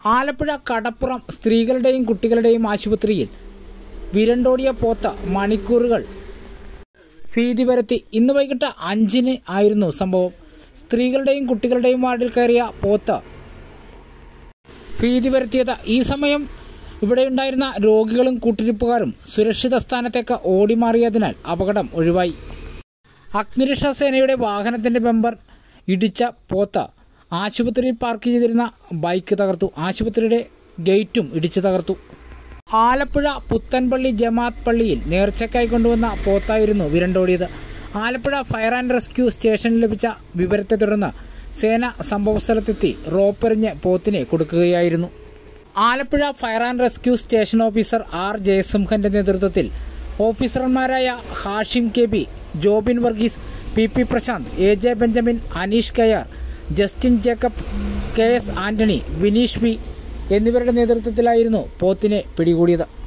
ആലപ്പുഴ കടപ്പുറം സ്ത്രീകളുടെയും കുട്ടികളുടെയും ആശുപത്രിയിൽ വിരണ്ടോടിയ പോത്ത മണിക്കൂറുകൾ ഭീതി പരത്തി ഇന്ന് വൈകിട്ട് അഞ്ചിന് ആയിരുന്നു സംഭവം സ്ത്രീകളുടെയും കുട്ടികളുടെയും വാർഡിൽ കയറിയ പോത്ത് ഭീതി പരത്തിയത് ഈ സമയം ഇവിടെയുണ്ടായിരുന്ന രോഗികളും കൂട്ടിരിപ്പുകാരും സുരക്ഷിത സ്ഥാനത്തേക്ക് ഓടിമാറിയതിനാൽ അപകടം ഒഴിവായി അഗ്നിരക്ഷാ സേനയുടെ വാഹനത്തിന്റെ ബമ്പർ ഇടിച്ച പോത്ത് ആശുപത്രിയിൽ പാർക്ക് ചെയ്തിരുന്ന ബൈക്ക് തകർത്തു ആശുപത്രിയുടെ ഗേറ്റും ഇടിച്ചു തകർത്തു ആലപ്പുഴ പുത്തൻപള്ളി ജമാഅത്ത് പള്ളിയിൽ നേർച്ചയ്ക്കായി കൊണ്ടുവന്ന പോത്തായിരുന്നു വിരണ്ടോടിയത് ആലപ്പുഴ ഫയർ ആൻഡ് റെസ്ക്യൂ സ്റ്റേഷനിൽ ലഭിച്ച വിവരത്തെ തുടർന്ന് സേന സംഭവസ്ഥലത്തെത്തി റോപ്പെറിഞ്ഞ് പോത്തിനെ കൊടുക്കുകയായിരുന്നു Alappuzha fire and rescue station officer R ജയസിംഹന്റെ നേതൃത്വത്തിൽ ഓഫീസർമാരായ Hashim K B Jobin Varghese P P Prashanth A J Benjamin Aneesh K R Justin Jacob K S Antony Vineesh V എന്നിവരുടെ നേതൃത്വത്തിലായിരുന്നു പോത്തിനെ പിടികൂടിയത്